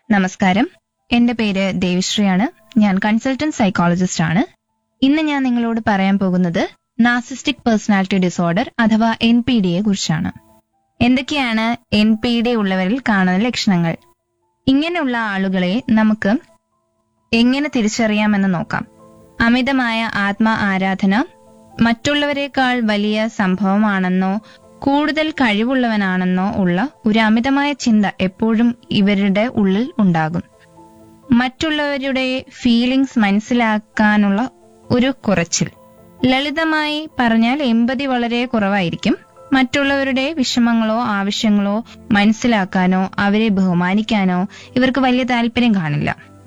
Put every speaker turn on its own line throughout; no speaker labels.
നമസ്കാരം എന്റെ പേര് ദേവിശ്രീയാണ് ഞാൻ കൺസൾട്ടന്റ് സൈക്കോളജിസ്റ്റ് ആണ് ഇന്ന് ഞാൻ നിങ്ങളോട് പറയാൻ പോകുന്നത് നാസിസ്റ്റിക് പേഴ്സണാലിറ്റി ഡിസോർഡർ അഥവാ എൻ പി ഡിയെ കുറിച്ചാണ് എന്തൊക്കെയാണ് എൻ പി ഡി ഉള്ളവരിൽ കാണുന്ന ലക്ഷണങ്ങൾ ഇങ്ങനെയുള്ള ആളുകളെ നമുക്ക് എങ്ങനെ തിരിച്ചറിയാമെന്ന് നോക്കാം അമിതമായ ആത്മാ ആരാധന മറ്റുള്ളവരെക്കാൾ വലിയ സംഭവമാണെന്നോ കൂടുതൽ കഴിവുള്ളവനാണെന്നോ ഉള്ള ഒരു അമിതമായ ചിന്ത എപ്പോഴും ഇവരുടെ ഉള്ളിൽ ഉണ്ടാകും മറ്റുള്ളവരുടെ ഫീലിംഗ്സ് മനസ്സിലാക്കാനുള്ള ഒരു കുറച്ചിൽ ലളിതമായി പറഞ്ഞാൽ എമ്പതി വളരെ കുറവായിരിക്കും മറ്റുള്ളവരുടെ വിഷമങ്ങളോ ആവശ്യങ്ങളോ മനസ്സിലാക്കാനോ അവരെ ബഹുമാനിക്കാനോ ഇവർക്ക് വലിയ താല്പര്യം കാണില്ല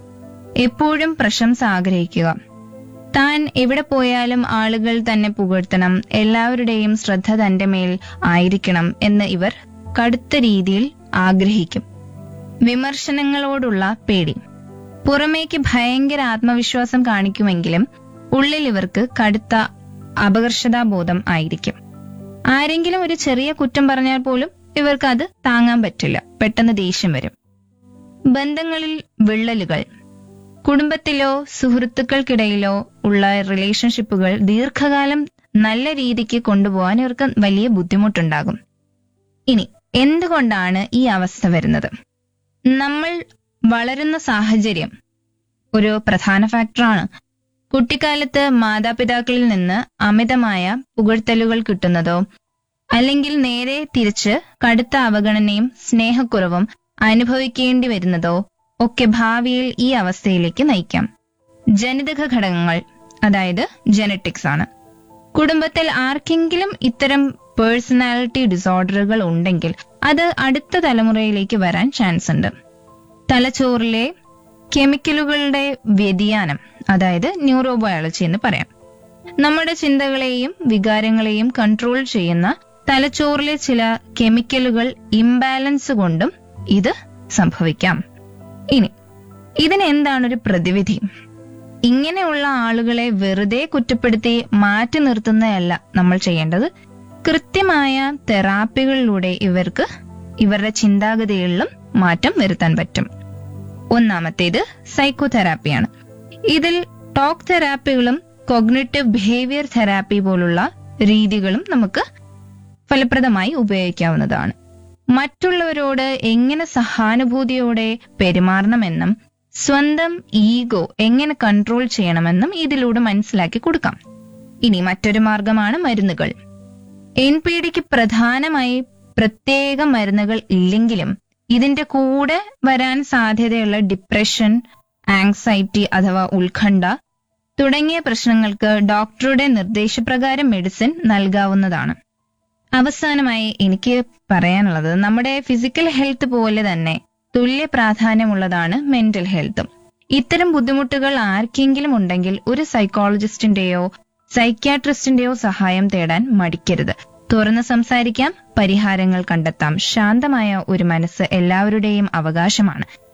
എപ്പോഴും പ്രശംസ ആഗ്രഹിക്കുക താൻ എവിടെ പോയാലും ആളുകൾ തന്നെ പുകഴ്ത്തണം എല്ലാവരുടെയും ശ്രദ്ധ തന്റെ മേൽ ആയിരിക്കണം എന്ന് ഇവർ കടുത്ത രീതിയിൽ ആഗ്രഹിക്കും വിമർശനങ്ങളോടുള്ള പേടി പുറമേക്ക് ഭയങ്കര ആത്മവിശ്വാസം കാണിക്കുമെങ്കിലും ഉള്ളിൽ ഇവർക്ക് കടുത്ത അപകർഷതാബോധം ആയിരിക്കും ആരെങ്കിലും ഒരു ചെറിയ കുറ്റം പറഞ്ഞാൽ പോലും ഇവർക്ക് അത് താങ്ങാൻ പറ്റില്ല പെട്ടെന്ന് ദേഷ്യം വരും ബന്ധങ്ങളിൽ വിള്ളലുകൾ കുടുംബത്തിലോ സുഹൃത്തുക്കൾക്കിടയിലോ ഉള്ള റിലേഷൻഷിപ്പുകൾ ദീർഘകാലം നല്ല രീതിക്ക് കൊണ്ടുപോകാൻ ഇവർക്ക് വലിയ ബുദ്ധിമുട്ടുണ്ടാകും ഇനി എന്തുകൊണ്ടാണ് ഈ അവസ്ഥ വരുന്നത് നമ്മൾ വളരുന്ന സാഹചര്യം ഒരു പ്രധാന ഫാക്ടറാണ് കുട്ടിക്കാലത്ത് മാതാപിതാക്കളിൽ നിന്ന് അമിതമായ പുകഴ്ത്തലുകൾ കിട്ടുന്നതോ അല്ലെങ്കിൽ നേരെ തിരിച്ച് കടുത്ത അവഗണനയും സ്നേഹക്കുറവും അനുഭവിക്കേണ്ടി വരുന്നതോ ഒക്കെ ഭാവിയിൽ ഈ അവസ്ഥയിലേക്ക് നയിക്കാം ജനിതക ഘടകങ്ങൾ അതായത് ജനറ്റിക്സ് ആണ് കുടുംബത്തിൽ ആർക്കെങ്കിലും ഇത്തരം പേഴ്സണാലിറ്റി ഡിസോർഡറുകൾ ഉണ്ടെങ്കിൽ അത് അടുത്ത തലമുറയിലേക്ക് വരാൻ ചാൻസ് ഉണ്ട് തലച്ചോറിലെ കെമിക്കലുകളുടെ വ്യതിയാനം അതായത് ന്യൂറോബയോളജി എന്ന് പറയാം നമ്മുടെ ചിന്തകളെയും വികാരങ്ങളെയും കൺട്രോൾ ചെയ്യുന്ന തലച്ചോറിലെ ചില കെമിക്കലുകൾ ഇംബാലൻസ് കൊണ്ടും ഇത് സംഭവിക്കാം ഇനി ഇതിന് എന്താണ് ഒരു പ്രതിവിധി ഇങ്ങനെയുള്ള ആളുകളെ വെറുതെ കുറ്റപ്പെടുത്തി മാറ്റി നിർത്തുന്നതല്ല നമ്മൾ ചെയ്യേണ്ടത് കൃത്യമായ തെറാപ്പികളിലൂടെ ഇവർക്ക് ഇവരുടെ ചിന്താഗതികളിലും മാറ്റം വരുത്താൻ പറ്റും ഒന്നാമത്തേത് സൈക്കോതെറാപ്പിയാണ് ഇതിൽ ടോക്ക് തെറാപ്പികളും കോഗ്നേറ്റീവ് ബിഹേവിയർ തെറാപ്പി പോലുള്ള രീതികളും നമുക്ക് ഫലപ്രദമായി ഉപയോഗിക്കാവുന്നതാണ് മറ്റുള്ളവരോട് എങ്ങനെ സഹാനുഭൂതിയോടെ പെരുമാറണമെന്നും സ്വന്തം ഈഗോ എങ്ങനെ കൺട്രോൾ ചെയ്യണമെന്നും ഇതിലൂടെ മനസ്സിലാക്കി കൊടുക്കാം ഇനി മറ്റൊരു മാർഗമാണ് മരുന്നുകൾ എൻ പി ഡിക്ക് പ്രധാനമായി പ്രത്യേക മരുന്നുകൾ ഇല്ലെങ്കിലും ഇതിന്റെ കൂടെ വരാൻ സാധ്യതയുള്ള ഡിപ്രഷൻ ആങ്സൈറ്റി അഥവാ ഉത്കണ്ഠ തുടങ്ങിയ പ്രശ്നങ്ങൾക്ക് ഡോക്ടറുടെ നിർദ്ദേശപ്രകാരം മെഡിസിൻ നൽകാവുന്നതാണ് അവസാനമായി എനിക്ക് പറയാനുള്ളത് നമ്മുടെ ഫിസിക്കൽ ഹെൽത്ത് പോലെ തന്നെ തുല്യ പ്രാധാന്യമുള്ളതാണ് മെന്റൽ ഹെൽത്തും ഇത്തരം ബുദ്ധിമുട്ടുകൾ ആർക്കെങ്കിലും ഉണ്ടെങ്കിൽ ഒരു സൈക്കോളജിസ്റ്റിന്റെയോ സൈക്യാട്രിസ്റ്റിന്റെയോ സഹായം തേടാൻ മടിക്കരുത് തുറന്ന് സംസാരിക്കാം പരിഹാരങ്ങൾ കണ്ടെത്താം ശാന്തമായ ഒരു മനസ്സ് എല്ലാവരുടെയും അവകാശമാണ്